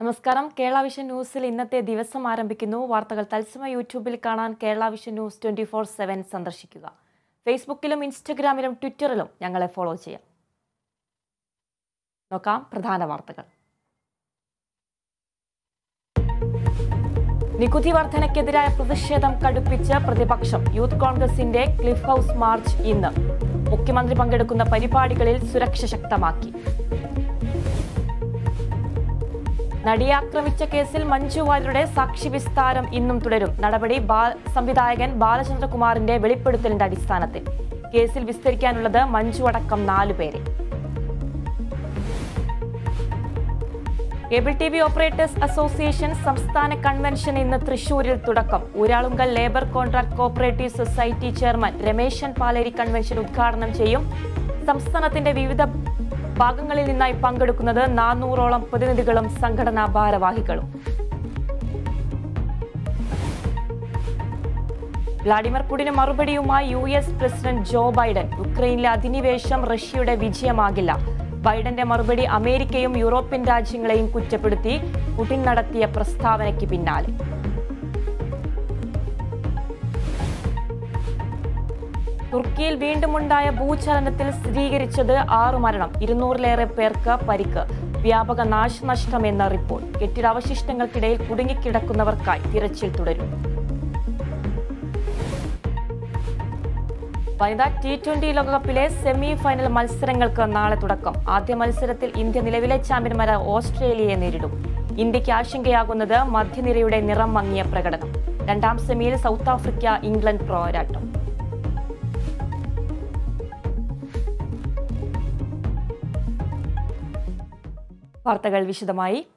നമസ്കാരം കേരള വിഷൻ ന്യൂസിൽ ഇന്നത്തെ ദിവസം ആരംഭിക്കുന്നു വാർത്തകൾ തത്സമയ യൂട്യൂബിൽ കാണാൻ Kerala vision news twenty four seven സന്ദർശിക്കുക ഫേസ്ബുക്കിലും ഇൻസ്റ്റഗ്രാമിലും ട്വിറ്ററിലും ഞങ്ങളെ ഫോളോ ചെയ്യാം നോക്കാം പ്രധാന വാർത്തകൾ നികുതി വർധനയ്ക്കെതിരായ പ്രതിഷേധം കടുപ്പിച്ച് പ്രതിപക്ഷം യൂത്ത് കോൺഗ്രസിന്റെ ക്ലിഫ് ഹൌസ് മാർച്ച് ഇന്ന് മുഖ്യമന്ത്രി പങ്കെടുക്കുന്ന പരിപാടികളിൽ സുരക്ഷ ശക്തമാക്കി നടിയെ ആക്രമിച്ച കേസിൽ മഞ്ജു വാര്യരുടെ സാക്ഷി വിസ്താരം ഇന്നും തുടരും നടപടി ബാ- സംവിധായകൻ ബാലചന്ദ്രകുമാറിന്റെ വെളിപ്പെടുത്തലിന്റെ അടിസ്ഥാനത്തിൽ കേസിൽ വിസ്തരിക്കാനുള്ളത് മഞ്ജു അടക്കം നാലുപേരെ cable T V operators association സംസ്ഥാന കൺവെൻഷൻ ഇന്ന് തൃശൂരിൽ തുടക്കം Uralungal labour contract cooperative society chairman Ramesan Paleri convention ഉദ്ഘാടനം ചെയ്യും സംസ്ഥാനത്തിന്റെ വിവിധ ഭാഗങ്ങളിൽ നിന്നായി പങ്കെടുക്കുന്നത് നാനൂറോളം പ്രതിനിധികളും സംഘടനാ ഭാരവാഹികളും വ്ളാഡിമിർ പുടിന് മറുപടിയുമായി U S president Joe Biden യുക്രൈനിലെ അധിനിവേശം റഷ്യയുടെ വിജയമാകില്ല ബൈഡന്റെ മറുപടി അമേരിക്കയും യൂറോപ്യൻ രാജ്യങ്ങളെയും കുറ്റപ്പെടുത്തി പുടിൻ നടത്തിയ പ്രസ്താവനയ്ക്ക് പിന്നാലെ തുർക്കിയിൽ വീണ്ടുമുണ്ടായ ഭൂചലനത്തിൽ സ്ഥിരീകരിച്ചത് ആറു മരണം ഇരുന്നൂറിലേറെ പേർക്ക് പരിക്ക് വ്യാപക നാശനഷ്ടമെന്ന റിപ്പോർട്ട് കെട്ടിടാവശിഷ്ടങ്ങൾക്കിടയിൽ കുടുങ്ങിക്കിടക്കുന്നവർക്കായി തിരച്ചിൽ തുടരും വനിതാ ടി ട്വന്റി ലോകകപ്പിലെ സെമി ഫൈനൽ മത്സരങ്ങൾക്ക് നാളെ തുടക്കം ആദ്യ മത്സരത്തിൽ ഇന്ത്യ നിലവിലെ ചാമ്പ്യന്മാരായ ഓസ്ട്രേലിയയെ നേരിടും ഇന്ത്യക്ക് ആശങ്കയാകുന്നത് മധ്യനിരയുടെ നിറം മങ്ങിയ പ്രകടനം രണ്ടാം സെമിയിൽ സൗത്ത് ആഫ്രിക്ക ഇംഗ്ലണ്ട് പോരാട്ടം വാർത്തകൾ വിശദമായി